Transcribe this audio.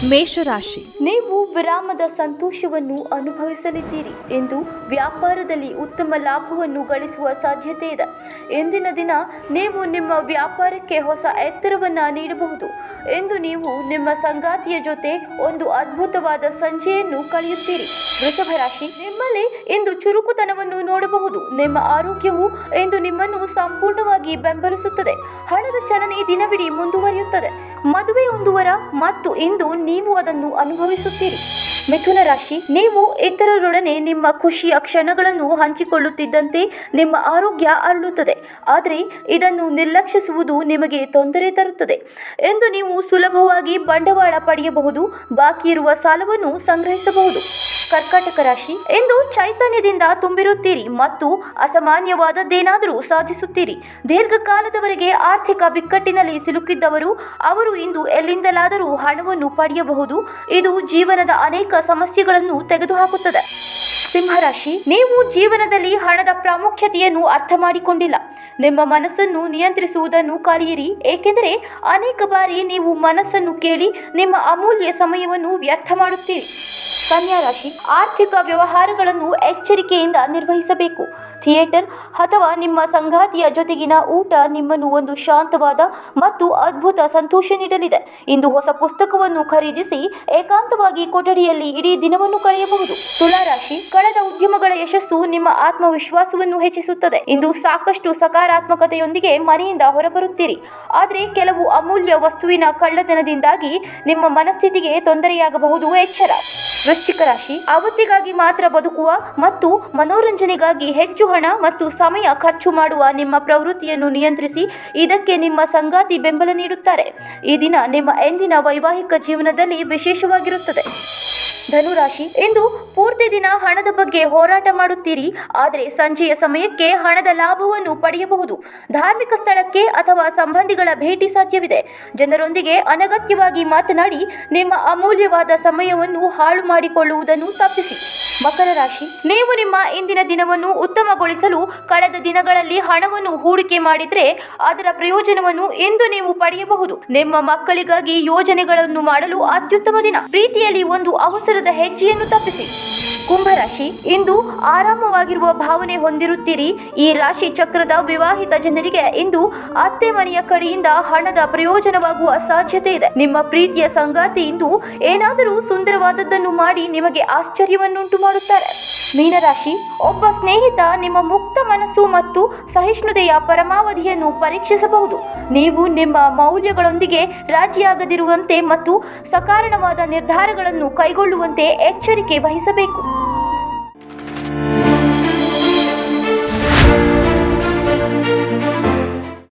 ಮೇಷರಾಶಿ ನೀವು ವಿರಾಮದ ಸಂತೋಷವನ್ನು ಅನುಭವಿಸಲಿದ್ದೀರಿ ಎಂದು ವ್ಯಾಪಾರದಲ್ಲಿ ಉತ್ತಮ ಲಾಭವನ್ನು ಗಳಿಸುವ ಸಾಧ್ಯತೆ ಇದೆ ಇಂದಿನ ದಿನ ನೀವು ನಿಮ್ಮ ವ್ಯಾಪಾರಕ್ಕೆ ಹೊಸ ಎತ್ತರವನ್ನು ನೀಡಬಹುದು ಎಂದು ನೀವು ನಿಮ್ಮ ಸಂಗಾತಿಯ ಜೊತೆ ಒಂದು ಅದ್ಭುತವಾದ ಸಂಜೆಯನ್ನು ಕಳೆಯುತ್ತೀರಿ ವೃಷಭ ರಾಶಿ ನಿಮ್ಮಲ್ಲಿ ಇಂದು ಚುರುಕುತನವನ್ನು ನೋಡಬಹುದು ನಿಮ್ಮ ಆರೋಗ್ಯವು ಇಂದು ನಿಮ್ಮನ್ನು ಸಂಪೂರ್ಣವಾಗಿ ಬೆಂಬಲಿಸುತ್ತದೆ ಹಣದ ಚಲನೆ ದಿನವಿಡೀ ಮುಂದುವರಿಯುತ್ತದೆ ಮದುವೆ ಒಂದುವರ ಮತ್ತು ಇಂದು ನೀವು ಅದನ್ನು ಅನುಭವಿಸುತ್ತೀರಿ ಮಿಥುನ ರಾಶಿ ನೀವು ಇತರರೊಡನೆ ನಿಮ್ಮ ಖುಷಿಯ ಕ್ಷಣಗಳನ್ನು ಹಂಚಿಕೊಳ್ಳುತ್ತಿದ್ದಂತೆ ನಿಮ್ಮ ಆರೋಗ್ಯ ಅರಳುತ್ತದೆ ಆದರೆ ಇದನ್ನು ನಿರ್ಲಕ್ಷಿಸುವುದು ನಿಮಗೆ ತೊಂದರೆ ತರುತ್ತದೆ ಎಂದು ನೀವು ಸುಲಭವಾಗಿ ಬಂಡವಾಳ ಪಡೆಯಬಹುದು ಬಾಕಿ ಇರುವ ಸಾಲವನ್ನು ಸಂಗ್ರಹಿಸಬಹುದು ಕರ್ಕಾಟಕ ರಾಶಿ ಎಂದು ಚೈತನ್ಯದಿಂದ ತುಂಬಿರುತ್ತೀರಿ ಮತ್ತು ಅಸಾಮಾನ್ಯವಾದದ್ದೇನಾದರೂ ಸಾಧಿಸುತ್ತೀರಿ ದೀರ್ಘಕಾಲದವರೆಗೆ ಆರ್ಥಿಕ ಬಿಕ್ಕಟ್ಟಿನಲ್ಲಿ ಸಿಲುಕಿದ್ದವರು ಅವರು ಇಂದು ಎಲ್ಲಿಂದಲಾದರೂ ಹಣವನ್ನು ಪಡೆಯಬಹುದು ಇದು ಜೀವನದ ಅನೇಕ ಸಮಸ್ಯೆಗಳನ್ನು ತೆಗೆದುಹಾಕುತ್ತದೆ ಸಿಂಹರಾಶಿ ನೀವು ಜೀವನದಲ್ಲಿ ಹಣದ ಪ್ರಾಮುಖ್ಯತೆಯನ್ನು ಅರ್ಥ ಮಾಡಿಕೊಂಡಿಲ್ಲ ನಿಮ್ಮ ಮನಸ್ಸನ್ನು ನಿಯಂತ್ರಿಸುವುದನ್ನು ಕಲಿಯಿರಿ ಏಕೆಂದರೆ ಅನೇಕ ಬಾರಿ ನೀವು ಮನಸ್ಸನ್ನು ಕೇಳಿ ನಿಮ್ಮ ಅಮೂಲ್ಯ ಸಮಯವನ್ನು ವ್ಯರ್ಥ ಮಾಡುತ್ತೀರಿ ಕನ್ಯಾ ರಾಶಿ ಆರ್ಥಿಕ ವ್ಯವಹಾರಗಳನ್ನು ಎಚ್ಚರಿಕೆಯಿಂದ ನಿರ್ವಹಿಸಬೇಕು ಥಿಯೇಟರ್ ಅಥವಾ ನಿಮ್ಮ ಸಂಗಾತಿಯ ಜೊತೆಗಿನ ಊಟ ನಿಮ್ಮನ್ನು ಒಂದು ಶಾಂತವಾದ ಮತ್ತು ಅದ್ಭುತ ಸಂತೋಷ ನೀಡಲಿದೆ ಇಂದು ಹೊಸ ಪುಸ್ತಕವನ್ನು ಖರೀದಿಸಿ ಏಕಾಂತವಾಗಿ ಕೊಠಡಿಯಲ್ಲಿ ಇಡೀ ದಿನವನ್ನು ಕಳೆಯಬಹುದು ತುಲಾರಾಶಿ ಕಳೆದ ಉದ್ಯಮಗಳ ಯಶಸ್ಸು ನಿಮ್ಮ ಆತ್ಮವಿಶ್ವಾಸವನ್ನು ಹೆಚ್ಚಿಸುತ್ತದೆ ಇಂದು ಸಾಕಷ್ಟು ಸಕಾರಾತ್ಮಕತೆಯೊಂದಿಗೆ ಮನೆಯಿಂದ ಹೊರಬರುತ್ತೀರಿ ಆದರೆ ಕೆಲವು ಅಮೂಲ್ಯ ವಸ್ತುವಿನ ಕಳ್ಳತನದಿಂದಾಗಿ ನಿಮ್ಮ ಮನಸ್ಥಿತಿಗೆ ತೊಂದರೆಯಾಗಬಹುದು ಎಚ್ಚರ ವೃಶ್ಚಿಕ ರಾಶಿ ಅವತ್ತಿಗಾಗಿ ಮಾತ್ರ ಬದುಕುವ ಮತ್ತು ಮನೋರಂಜನೆಗಾಗಿ ಹೆಚ್ಚು ಹಣ ಮತ್ತು ಸಮಯ ಖರ್ಚು ಮಾಡುವ ನಿಮ್ಮ ಪ್ರವೃತ್ತಿಯನ್ನು ನಿಯಂತ್ರಿಸಿ ಇದಕ್ಕೆ ನಿಮ್ಮ ಸಂಗಾತಿ ಬೆಂಬಲ ನೀಡುತ್ತಾರೆ ಈ ದಿನ ನಿಮ್ಮ ಎಂದಿನ ವೈವಾಹಿಕ ಜೀವನದಲ್ಲಿ ವಿಶೇಷವಾಗಿರುತ್ತದೆ ಧನುರಾಶಿ ಇಂದು ಪೂರ್ತಿ ದಿನ ಹಣದ ಬಗ್ಗೆ ಹೋರಾಟ ಮಾಡುತ್ತೀರಿ ಆದರೆ ಸಂಜೆಯ ಸಮಯಕ್ಕೆ ಹಣದ ಲಾಭವನ್ನು ಪಡೆಯಬಹುದು ಧಾರ್ಮಿಕ ಸ್ಥಳಕ್ಕೆ ಅಥವಾ ಸಂಬಂಧಿಗಳ ಭೇಟಿ ಸಾಧ್ಯವಿದೆ ಜನರೊಂದಿಗೆ ಅನಗತ್ಯವಾಗಿ ಮಾತನಾಡಿ ನಿಮ್ಮ ಅಮೂಲ್ಯವಾದ ಸಮಯವನ್ನು ಹಾಳು ಮಾಡಿಕೊಳ್ಳುವುದನ್ನು ತಪ್ಪಿಸಿ ಮಕರ ರಾಶಿ ನೀವು ನಿಮ್ಮ ಇಂದಿನ ದಿನವನ್ನು ಉತ್ತಮಗೊಳಿಸಲು ಕಳೆದ ದಿನಗಳಲ್ಲಿ ಹಣವನ್ನು ಹೂಡಿಕೆ ಮಾಡಿದ್ರೆ ಅದರ ಪ್ರಯೋಜನವನ್ನು ಇಂದು ನೀವು ಪಡೆಯಬಹುದು ನಿಮ್ಮ ಮಕ್ಕಳಿಗಾಗಿ ಯೋಜನೆಗಳನ್ನು ಮಾಡಲು ಅತ್ಯುತ್ತಮ ದಿನ ಪ್ರೀತಿಯಲ್ಲಿ ಒಂದು ಅವಸರದ ಹೆಜ್ಜೆಯನ್ನು ತಪ್ಪಿಸಿ ಕುಂಭರಾಶಿ ಇಂದು ಆರಾಮವಾಗಿರುವ ಭಾವನೆ ಹೊಂದಿರುತ್ತೀರಿ ಈ ರಾಶಿ ಚಕ್ರದ ವಿವಾಹಿತ ಜನರಿಗೆ ಇಂದು ಅತ್ತೆ ಮನೆಯ ಕಡೆಯಿಂದ ಹಣದ ಪ್ರಯೋಜನವಾಗುವ ಸಾಧ್ಯತೆ ಇದೆ ನಿಮ್ಮ ಪ್ರೀತಿಯ ಸಂಗಾತಿ ಇಂದು ಏನಾದರೂ ಸುಂದರವಾದದ್ದನ್ನು ಮಾಡಿ ನಿಮಗೆ ಆಶ್ಚರ್ಯವನ್ನುಂಟು ಮಾಡುತ್ತಾರೆ ಮೀನರಾಶಿ ಒಬ್ಬ ಸ್ನೇಹಿತ ನಿಮ್ಮ ಮುಕ್ತ ಮನಸ್ಸು ಮತ್ತು ಸಹಿಷ್ಣುತೆಯ ಪರಮಾವಧಿಯನ್ನು ಪರೀಕ್ಷಿಸಬಹುದು ನೀವು ನಿಮ್ಮ ಮೌಲ್ಯಗಳೊಂದಿಗೆ ರಾಜಿಯಾಗದಿರುವಂತೆ ಮತ್ತು ಸಕಾರಣವಾದ ನಿರ್ಧಾರಗಳನ್ನು ಕೈಗೊಳ್ಳುವಂತೆ ಎಚ್ಚರಿಕೆ ವಹಿಸಬೇಕು